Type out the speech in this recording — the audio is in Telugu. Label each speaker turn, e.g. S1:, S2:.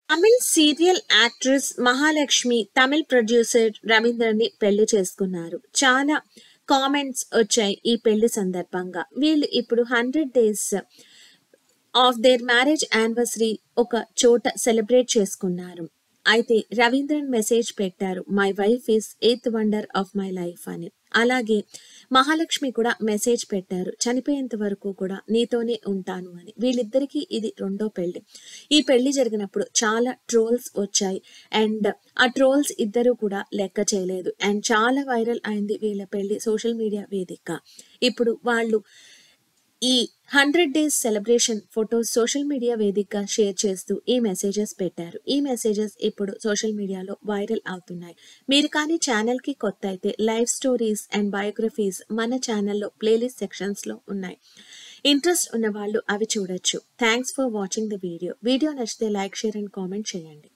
S1: Tamil serial actress Mahalakshmi Tamil producer రవీంద్రని పెళ్లి చేసుకున్నారు చాలా కామెంట్స్ వచ్చాయి ఈ పెళ్లి సందర్భంగా వీళ్ళు ఇప్పుడు hundred days of their marriage anniversary ఒక చోట సెలబ్రేట్ చేసుకున్నారు అయితే రవీంద్రన్ మెసేజ్ పెట్టారు my wife is eighth wonder of my life అని అలాగే మహాలక్ష్మి కూడా మెసేజ్ పెట్టారు చనిపోయేంత వరకు కూడా నీతోనే ఉంటాను అని వీళ్ళిద్దరికీ ఇది రెండో పెళ్లి ఈ పెళ్లి జరిగినప్పుడు చాలా ట్రోల్స్ వచ్చాయి అండ్ ఆ ట్రోల్స్ ఇద్దరు కూడా లెక్క చేయలేదు అండ్ చాలా వైరల్ అయింది వీళ్ళ పెళ్లి సోషల్ మీడియా వేదిక ఇప్పుడు వాళ్ళు ఈ hundred days celebration photos social media వేదికగా షేర్ చేస్తూ ఈ మెసేజెస్ పెట్టారు ఈ మెసేజెస్ ఇప్పుడు సోషల్ మీడియాలో వైరల్ అవుతున్నాయి మీరు కానీ ఛానల్కి కొత్త అయితే లైవ్ స్టోరీస్ అండ్ బయోగ్రఫీస్ మన ఛానల్లో ప్లేలిస్ట్ సెక్షన్స్లో ఉన్నాయి ఇంట్రెస్ట్ ఉన్న వాళ్ళు అవి చూడొచ్చు thanks for watching the video video నచ్చితే లైక్ షేర్ అండ్ కామెంట్ చేయండి